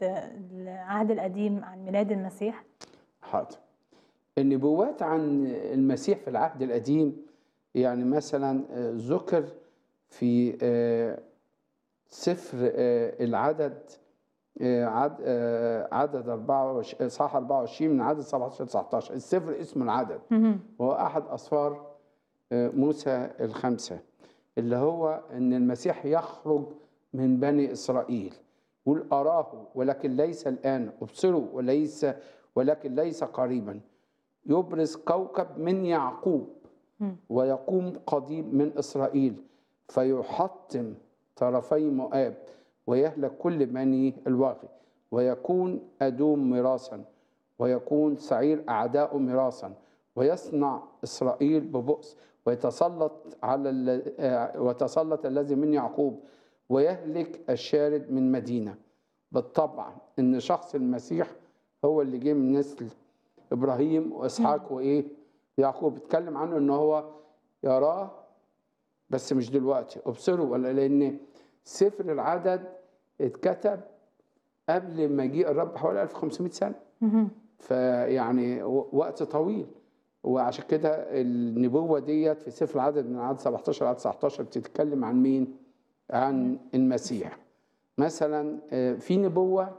العهد القديم عن ميلاد المسيح؟ حاضر النبوات عن المسيح في العهد القديم يعني مثلا آه، ذكر في آه، سفر آه، العدد آه، عد- آه، عدد 24 صح 24 من عدد 17 19 السفر اسمه العدد مهم. وهو احد اسفار آه، موسى الخمسه اللي هو ان المسيح يخرج من بني اسرائيل يقول اراه ولكن ليس الان ابصروا وليس ولكن ليس قريبا يبرز كوكب من يعقوب مم. ويقوم قضيب من اسرائيل فيحطم طرفي مؤاب ويهلك كل بني الواغي ويكون ادوم ميراثا ويكون سعير اعداؤه ميراثا ويصنع اسرائيل ببؤس ويتسلط على ال- آه، ويتسلط الذي من يعقوب ويهلك الشارد من مدينه بالطبع ان شخص المسيح هو اللي جه من نسل ابراهيم واسحاق وايه يعقوب اتكلم عنه ان هو يراه بس مش دلوقتي ابصروا ولا لان سفر العدد اتكتب قبل مجيء الرب حوالي 1500 سنه مهم. فيعني و- وقت طويل وعشان كده النبوه ديت في سفر العدد من عدد 17 لعدد 19 بتتكلم عن مين؟ عن المسيح. مثلا آه، في نبوه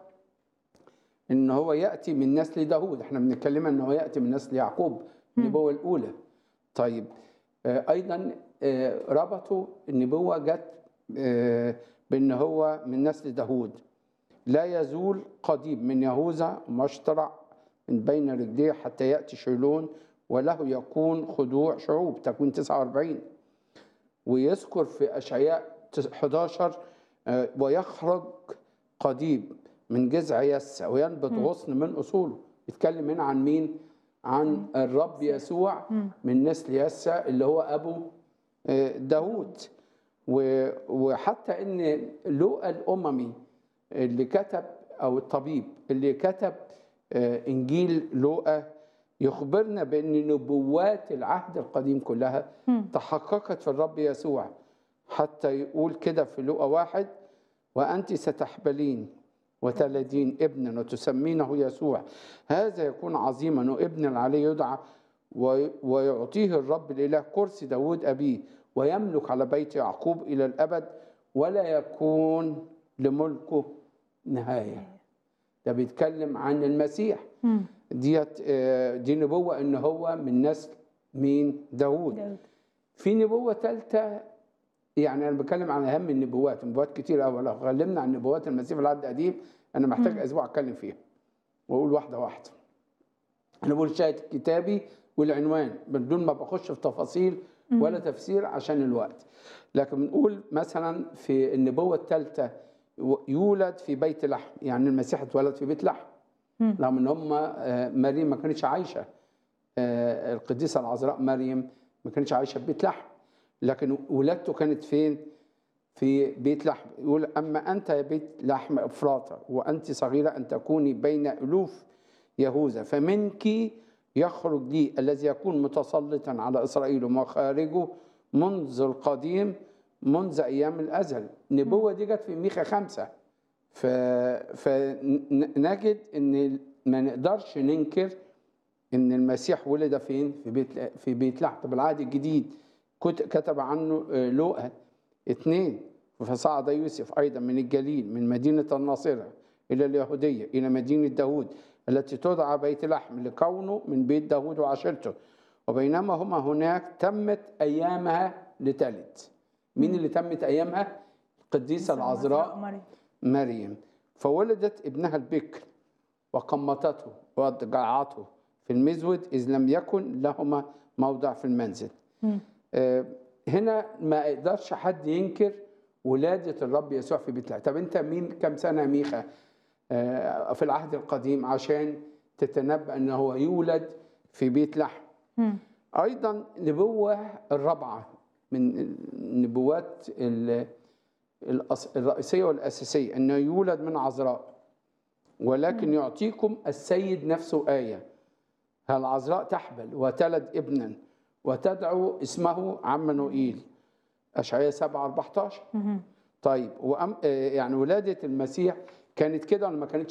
ان هو ياتي من نسل داوود، احنا بنتكلم ان هو ياتي من نسل يعقوب النبوه الاولى. طيب آه، ايضا آه، ربطوا النبوه جت آه، بان هو من نسل داوود. لا يزول قضيب من يهوذا مشترع من بين رجليه حتى يأتي شيلون وله يكون خضوع شعوب تكوين 49 ويذكر في أشعياء 11 آه، ويخرج قضيب من جذع يسى وينبت غصن من أصوله يتكلم هنا عن مين؟ عن الرب يسوع من نسل يسى اللي هو أبو آه، داوود و- وحتى ان لوقا الاممي اللي كتب او الطبيب اللي كتب آه، انجيل لوقا يخبرنا بان نبوات العهد القديم كلها تحققت في الرب يسوع حتى يقول كده في لوقا واحد وانت ستحبلين وتلدين ابنا وتسمينه يسوع هذا يكون عظيما وابن عليه يدعى وي- ويعطيه الرب الاله كرسي داود ابيه ويملك على بيت يعقوب الى الابد ولا يكون لملكه نهايه ده بيتكلم عن المسيح مم. ديت آه، دي نبوه ان هو من نسل مين داود داود. في نبوه ثالثه يعني انا بتكلم عن اهم النبوات نبوات كتير قوي لو اتكلمنا عن نبوات المسيح في العهد القديم انا محتاج اسبوع اتكلم فيها واقول واحده واحده انا بقول شاهد كتابي والعنوان بدون ما بخش في تفاصيل ولا تفسير عشان الوقت لكن بنقول مثلا في النبوه الثالثه يولد في بيت لحم يعني المسيح اتولد في بيت لحم مم. رغم ان هم آه، مريم ما كانتش عايشه آه، القديسه العذراء مريم ما كانتش عايشه في بيت لحم لكن ولادته كانت فين؟ في بيت لحم يقول اما انت يا بيت لحم افراطه وانت صغيره ان تكوني بين الوف يهوذا فمنك يخرج لي الذي يكون متسلطا على اسرائيل ومخارجه منذ القديم منذ ايام الازل النبوه دي جت في ميخا خمسه ف... فنجد ان ما نقدرش ننكر ان المسيح ولد فين في بيت في بيت لحم طب العهد الجديد كت- كتب عنه آه، لوقا اثنين فصعد يوسف ايضا من الجليل من مدينه الناصره الى اليهوديه الى مدينه داود التي تدعى بيت لحم لكونه من بيت داود وعشيرته وبينما هما هناك تمت ايامها لتلد مين اللي تمت ايامها القديسه العذراء مريم. مريم فولدت ابنها البكر وقمطته وضجعته في المزود إذ لم يكن لهما موضع في المنزل مم. آه، هنا ما يقدرش حد ينكر ولادة الرب يسوع في بيت لحم طب انت مين كم سنة يا ميخا آه، في العهد القديم عشان تتنبأ ان هو يولد في بيت لحم مم. ايضا نبوه الرابعه من النبوات ال- الأس- الرئيسيه والاساسيه انه يولد من عذراء ولكن يعطيكم السيد نفسه ايه العذراء تحبل وتلد ابنا وتدعو اسمه عمانوئيل اشعياء 7 14 مهم. طيب وأم آه، يعني ولاده المسيح كانت كده ولا ما كانتش